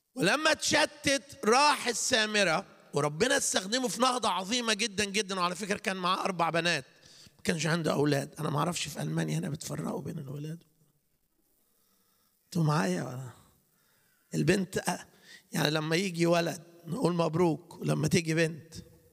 ولما تشتت راح السامرة وربنا استخدمه في نهضة عظيمة جدا جدا وعلى فكرة كان معاه أربع بنات ما كانش عنده أولاد أنا ما أعرفش في ألمانيا هنا بتفرقوا بين الأولاد أنتوا معايا ولا البنت يعني لما يجي ولد نقول مبروك ولما تيجي بنت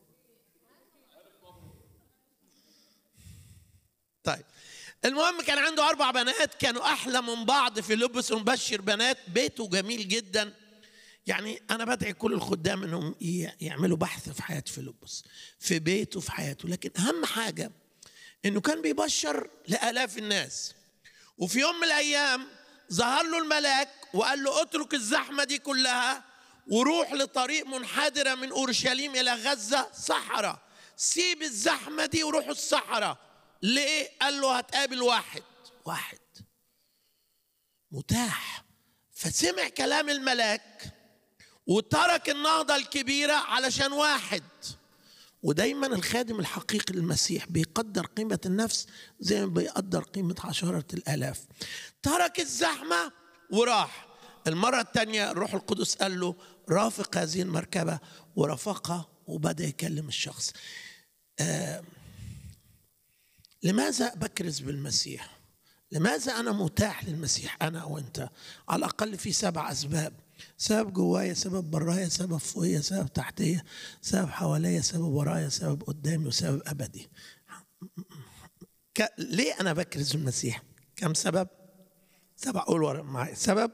طيب المهم كان عنده أربع بنات كانوا أحلى من بعض في لبس ومبشر بنات بيته جميل جدا يعني أنا بدعي كل الخدام إنهم يعملوا بحث في حياة فيلبس في بيته في حياته لكن أهم حاجة إنه كان بيبشر لآلاف الناس وفي يوم من الأيام ظهر له الملاك وقال له اترك الزحمة دي كلها وروح لطريق منحدرة من أورشليم إلى غزة صحراء سيب الزحمة دي وروح الصحراء ليه؟ قال له هتقابل واحد واحد متاح فسمع كلام الملاك وترك النهضة الكبيرة علشان واحد ودايما الخادم الحقيقي للمسيح بيقدر قيمة النفس زي ما بيقدر قيمة عشرة الآلاف ترك الزحمة وراح المرة الثانية الروح القدس قال له رافق هذه المركبة ورافقها وبدأ يكلم الشخص آه لماذا بكرز بالمسيح لماذا أنا متاح للمسيح أنا وأنت على الأقل في سبع أسباب سبب جوايا سبب برايا سبب فوقيا سبب تحتيا سبب حواليا سبب ورايا سبب قدامي وسبب أبدي ك... ليه أنا بكرز المسيح كم سبب سبع قول ورا معايا سبب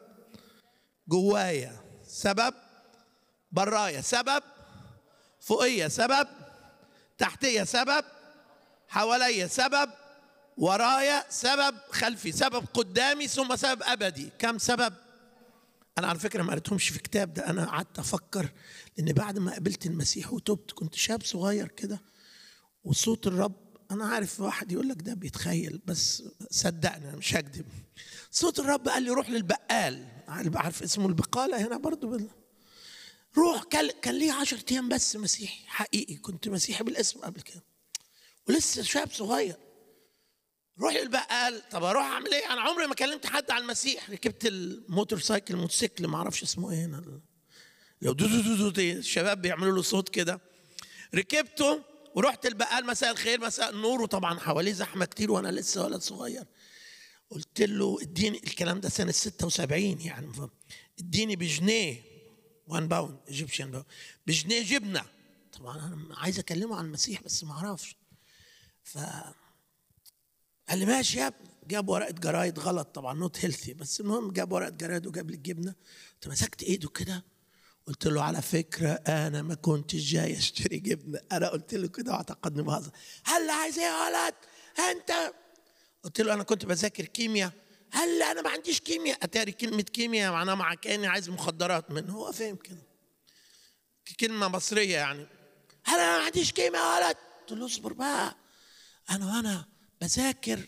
جوايا سبب برايا سبب فوقيا سبب تحتيا سبب حواليا سبب ورايا سبب خلفي سبب قدامي ثم سبب ابدي كم سبب انا على فكره ما قريتهمش في كتاب ده انا قعدت افكر لان بعد ما قابلت المسيح وتبت كنت شاب صغير كده وصوت الرب انا عارف واحد يقول لك ده بيتخيل بس صدقني انا مش هكذب صوت الرب قال لي روح للبقال عارف اسمه البقاله هنا برضو بال... روح كان كان ليه 10 ايام بس مسيحي حقيقي كنت مسيحي بالاسم قبل كده ولسه شاب صغير روح للبقال طب اروح اعمل ايه انا عمري ما كلمت حد عن المسيح ركبت الموتور سايكل الموتوسيكل ما اعرفش اسمه ايه هنا لو دو دو دو دو دي الشباب بيعملوا له صوت كده ركبته ورحت البقال مساء الخير مساء النور وطبعا حواليه زحمه كتير وانا لسه ولد صغير قلت له اديني الكلام ده سنه 76 يعني اديني بجنيه 1 باوند ايجيبشن باوند بجنيه جبنه طبعا انا عايز اكلمه عن المسيح بس ما اعرفش ف قال لي ماشي يا ابني جاب ورقه جرايد غلط طبعا نوت هيلثي بس المهم جاب ورقه جرايد وجاب لي الجبنه كنت مسكت ايده كده قلت له على فكره انا ما كنتش جاي اشتري جبنه انا قلت له كده واعتقدني بهزر هل عايز ايه يا ولد انت قلت له انا كنت بذاكر كيمياء هل انا ما عنديش كيمياء اتاري كلمه كيمياء معناها مع كاني عايز مخدرات منه هو فاهم كده كلمه مصريه يعني هل انا ما عنديش كيمياء يا ولد قلت له اصبر بقى انا وانا بذاكر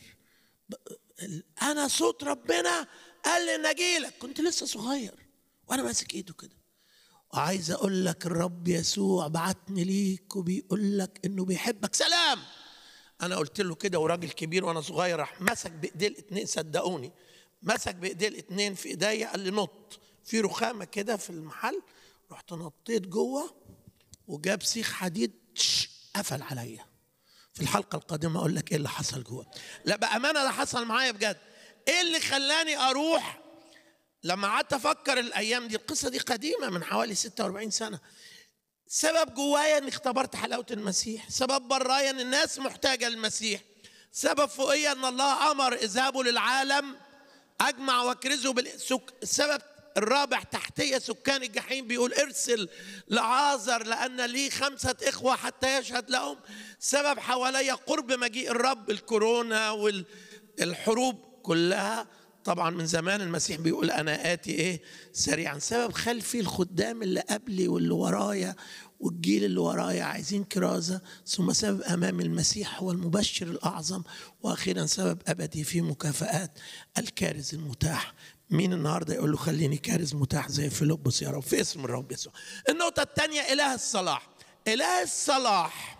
انا صوت ربنا قال لي ان لك كنت لسه صغير وانا ماسك ايده كده وعايز اقول لك الرب يسوع بعتني ليك وبيقول لك انه بيحبك سلام انا قلت له كده وراجل كبير وانا صغير راح مسك بايديه الاثنين صدقوني مسك بايديه الاثنين في ايديا قال لي نط في رخامه كده في المحل رحت نطيت جوه وجاب سيخ حديد قفل عليا في الحلقة القادمة أقول لك إيه اللي حصل جوه لا بأمانة ده حصل معايا بجد إيه اللي خلاني أروح لما قعدت أفكر الأيام دي القصة دي قديمة من حوالي 46 سنة سبب جوايا إني اختبرت حلاوة المسيح سبب برايا إن الناس محتاجة للمسيح سبب فوقيا إن الله أمر اذهبوا للعالم أجمع واكرزوا بالسك السبب الرابع تحتية سكان الجحيم بيقول ارسل لعازر لأن لي خمسة إخوة حتى يشهد لهم سبب حواليا قرب مجيء الرب الكورونا والحروب كلها طبعا من زمان المسيح بيقول أنا آتي إيه سريعا سبب خلفي الخدام اللي قبلي واللي ورايا والجيل اللي ورايا عايزين كرازة ثم سبب أمام المسيح هو المبشر الأعظم وأخيرا سبب أبدي في مكافآت الكارز المتاح مين النهارده يقول له خليني كارز متاح زي فيلبس يا رب في اسم الرب يسوع النقطة الثانية إله الصلاح إله الصلاح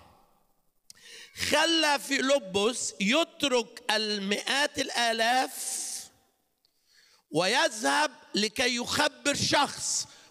خلى فيلبس يترك المئات الآلاف ويذهب لكي يخبر شخص